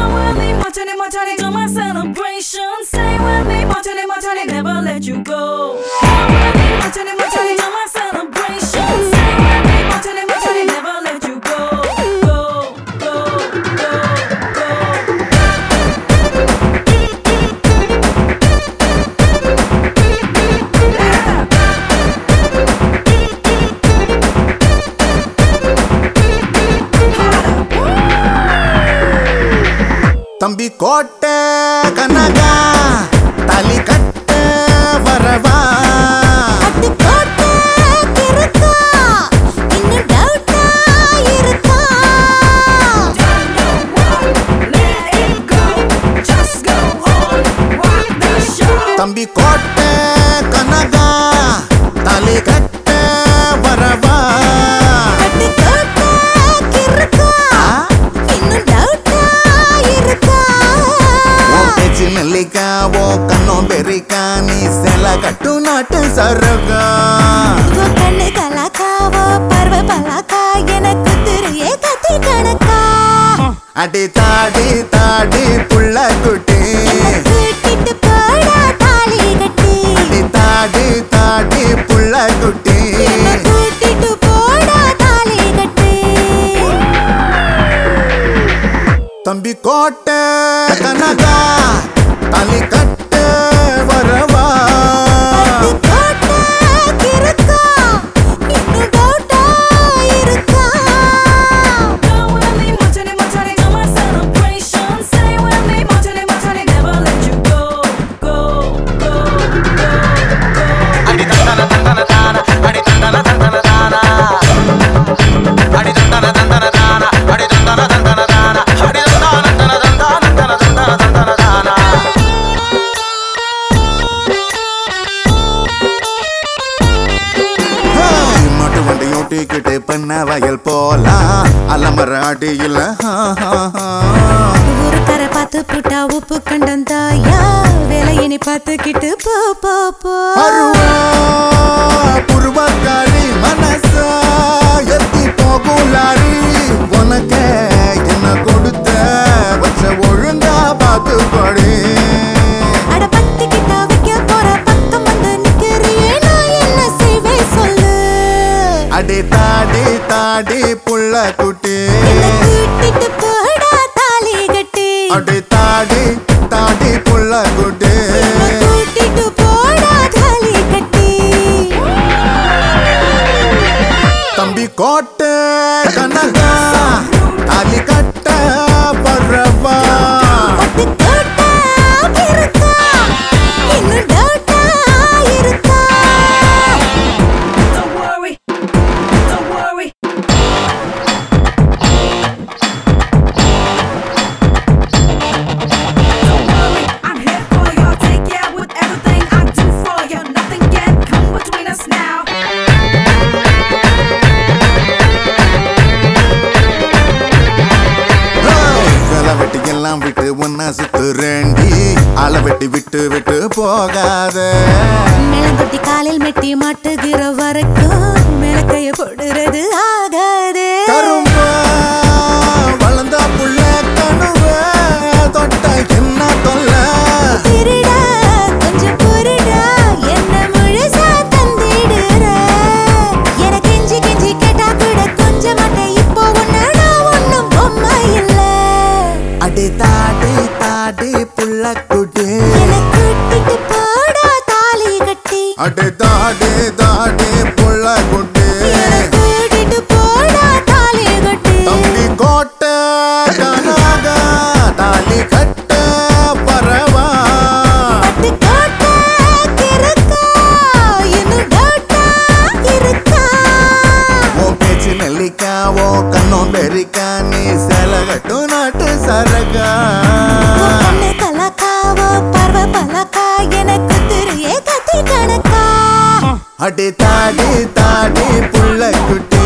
Come with me, Martini, Martini, to my celebration. Stay with me, Martini, Martini, never let you go. Come with me, Martini, Martini, to my celebration. Stay with me, Martini, Martini, never let you go. Go, go, go, go. தம்பி கோட்டை கனகா தலி கட்ட வரவா அது கோட்டை கிறுக்கா, இன்னும் டவுட்டா இருக்கா? Don't know what, let it go. Just go on, rock the show. தம்பி கோட்டை கனகா தலி கட்ட வரவா அது கோட்டை கிறுக்கா, இன்னும் டவுட்டா இருக்கா? உன் பேச்சு நெல்லிக்கா ஓ கண்ணம் பெரிக்கா நீ செல கட்டு நாட்டு சரகா உன் கண்ணு கலாக்காவோ, பருவ பலாக்கா, எனக்கு திரியே கத்தி கணக்கா. அடி தாடி தாடி புள்ள குட்டி என்னை கூட்டிட்டு போடா தாலி கட்டி. அடி தாடி தாடி புள்ள குட்டி என்னை கூட்டிட்டு போடா தாலி கட்டி. தம்பி கோட்டை கனகா தலி கட்ட வரவா அது கோட்டை கிறுக்கா, இன்னும் டவுட்டா இருக்கா? Come with me, Martini, Martini, to my celebration. Stay with me, Martini, Martini, never let you go. Go, go, go, go. Hey, மாட்டு வண்டி ஓட்டிக்கிட்டு பண்ண வயல் போலாம் அலமர அடியில் ஊருக்கார பார்த்து புட்டா உப்பு கண்டம் தாயா வேலையினி பார்த்துக்கிட்டு போ போ போ அருவா புருவக்காரி மனசா எத்தி போகுலாரி உனக்கே என்ன கொடுத்த வச்ச ஒழுங்கா பார்த்து படி அட பத்தி கிட்ட வைக்க போற பக்கம் வந்து நிக்கிறியே நான் என்ன செய்வேன் சொல்லு அடி தாடி தாடி புள்ள குட்டி என்னை கூட்டிட்டு போடா தாலி கட்டி அடி தாடி தாடி புள்ள குட்டி என்னை கூட்டிட்டு போடா தாலி கட்டி தம்பி கோட்டை கனகா தாலி கட்ட பரவா அது கோட்டை கிறுக்கா, இன்னும் டவுட்டா இருக்கா Don't worry, don't worry. Don't worry, I'm here for you. I'll take you out with everything I do for you. Nothing can come between us now. வேலை வெட்டி எல்லாம் விட்டு ஒன்னா சுத்துறேண்டி ஆளை வெட்டி விட்டு விட்டு போகாத மேலங்கொட்டி காலில் மெட்டி மாட்டுகிற வரைக்கும் மேலக்கைய போடுறது ஆகாது கரும்பா வளர்ந்தா புள்ள கணுவ தொட்ட என்ன தொல்ல திருடா கொஞ்சம் பொருடா என்ன முழுசா தந்திடுற எனக்கு கெஞ்சி கெஞ்சி கேட்டா கூட கொஞ்சம் மாட்டேன் இப்போ ஒண்ணு நான் ஒண்ணும் பொம்மை இல்ல அடி தாடி தாடி புள்ள குட்டி என்னை கூட்டிட்டு போடா தாலி கட்டி அடி தாடி தாடி புள்ள குட்டி என்னை கூட்டிட்டு போடா தாலி கட்டி தம்பி கோட்டை கனகா தாலி கட்ட பரவா பட்டு கோட்டை கிறுக்கா, இன்னும் டவுட்டா இருக்கா? உன் பேச்சு நெல்லிக்கா ஓ கண்ணம் பெரிக்கா நீ செல கட்டு நாட்டு சரகா உன் கண்ணு கலாக்காவோ, பருவ பலாக்கா, எனக்கு திரியே கத்தி கணக்கா அடி தாடி தாடி புள்ள குட்டி